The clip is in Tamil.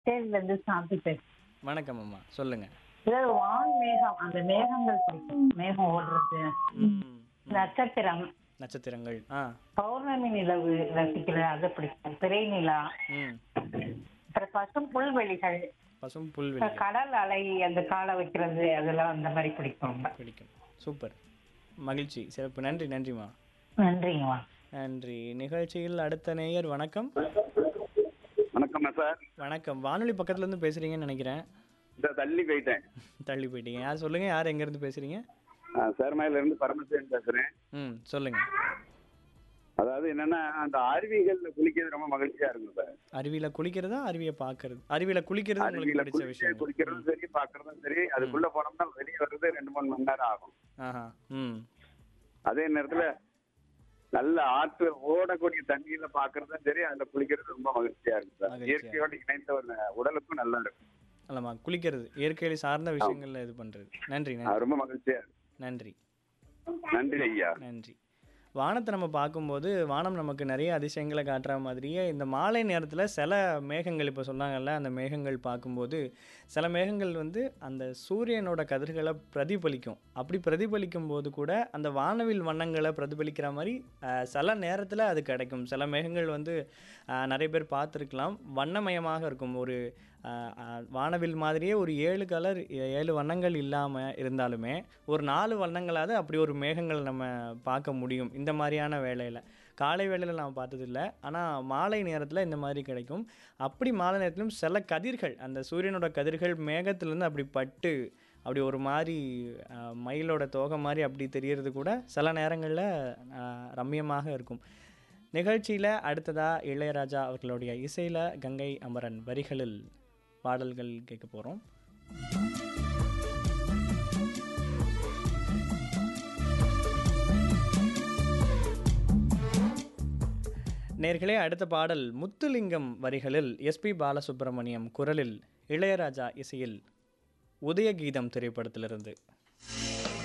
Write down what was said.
தேனில இருந்து சாந்தி பேசு வணக்கம் அம்மா சொல்லுங்க அதாவது வான் மேகம் அந்த மேகங்கள் பிடிக்கும் மேகம் ஓடுறது ம், நட்சத்திரம் நட்சத்திரங்கள் ஆ பௌர்ணமி நிலவு ரசிக்கிறது அது பிடிக்கும் திரை நிலா ம் அப்புறம் பசும் புல்வெளிகள் பசும் புல்வெளி கடல் அலை அந்த காலை வைக்கிறது அதெல்லாம் அந்த மாதிரி பிடிக்கும் ரொம்ப பிடிக்கும் சூப்பர் மகிழ்ச்சி சிறப்பு நன்றி நன்றிம்மா நன்றிங்கம்மா நன்றி நிகழ்ச்சியில் அடுத்த நேயர் வணக்கம் வணக்கம் சார் வணக்கம் வானொலி பக்கத்துல இருந்து பேசுறீங்கன்னு நினைக்கிறேன் இந்த தள்ளி போயிட்டேன் தள்ளி போயிட்டீங்க யார் சொல்லுங்க யார் எங்க இருந்து பேசுறீங்க சேர்மையில இருந்து பரமசிவன் பேசுறேன் ம் சொல்லுங்க அதாவது என்னன்னா அந்த அருவிகள்ல குளிக்கிறது ரொம்ப மகிழ்ச்சியா இருக்கும் சார் அருவியில குளிக்கிறதா அருவியை பார்க்கறது அருவியில குளிக்கிறது உங்களுக்கு அருவியில பிடிச்ச குளிக்க விஷயம் குளிக்கிறதும் சரி பாக்குறதும் சரி அதுக்குள்ள போனோம்னா வெளியே வர்றது ரெண்டு மூணு மணி நேரம் ஆகும் ஆஹா ம் அதே நேரத்துல நல்ல ஆற்று ஓடக்கூடிய தண்ணியில பாக்குறதும் சரி அதுல குளிக்கிறது ரொம்ப மகிழ்ச்சியா இருக்கும் சார் மகிழ்ச்சியா. இயற்கையோட இணைந்த ஒரு உடலுக்கும் நல்லா இருக்கும் அல்லமா குளிக்கிறது இயற்கையை சார்ந்த விஷயங்கள்ல இது பண்றது நன்றி நன்றி அது ரொம்ப மகிழ்ச்சியா இருக்கும் நன்றி நன்றி ஐயா நன்றி வானத்தை நம்ம பார்க்கும்போது வானம் நமக்கு நிறைய அதிசயங்களை காட்டுற மாதிரியே இந்த மாலை நேரத்தில் சில மேகங்கள் இப்போ சொன்னாங்கல்ல அந்த மேகங்கள் பார்க்கும்போது சில மேகங்கள் வந்து அந்த சூரியனோட கதிர்களை பிரதிபலிக்கும் அப்படி பிரதிபலிக்கும் போது கூட அந்த வானவில் வண்ணங்களை பிரதிபலிக்கிற மாதிரி அஹ், சில நேரத்தில் அது கிடைக்கும் சில மேகங்கள் வந்து அஹ், நிறைய பேர் பார்த்துருக்கலாம் வண்ணமயமாக இருக்கும் ஒரு அஹ், அஹ், வானவில் மாதிரியே ஒரு ஏழு கலர் ஏழு வண்ணங்கள் இல்லாமல் இருந்தாலுமே ஒரு நாலு வண்ணங்களாவது அப்படி ஒரு மேகங்கள் நம்ம பார்க்க முடியும் இந்த மாதிரியான வேலையில் காலை வேளையில் நான் பார்த்ததில்ல ஆனால் மாலை நேரத்தில் இந்த மாதிரி கிடைக்கும் அப்படி மாலை நேரத்திலும் சில கதிர்கள் அந்த சூரியனோட கதிர்கள் மேகத்திலேருந்து அப்படி பட்டு அப்படி ஒரு மாதிரி அஹ், மயிலோட தோகை மாதிரி அப்படி தெரியறது கூட சில நேரங்களில் ரம்மியமாக இருக்கும் நிகழ்ச்சியில் அடுத்ததாக இளையராஜா அவர்களுடைய இசையில் கங்கை அமரன் வரிகளில் பாடல்கள் கேட்க போகிறோம் நேர்களே அடுத்த பாடல் முத்துலிங்கம் வரிகளில் எஸ்பி பாலசுப்ரமணியம் குரலில் இளையராஜா இசையில் உதயகீதம் திரைப்படத்திலிருந்து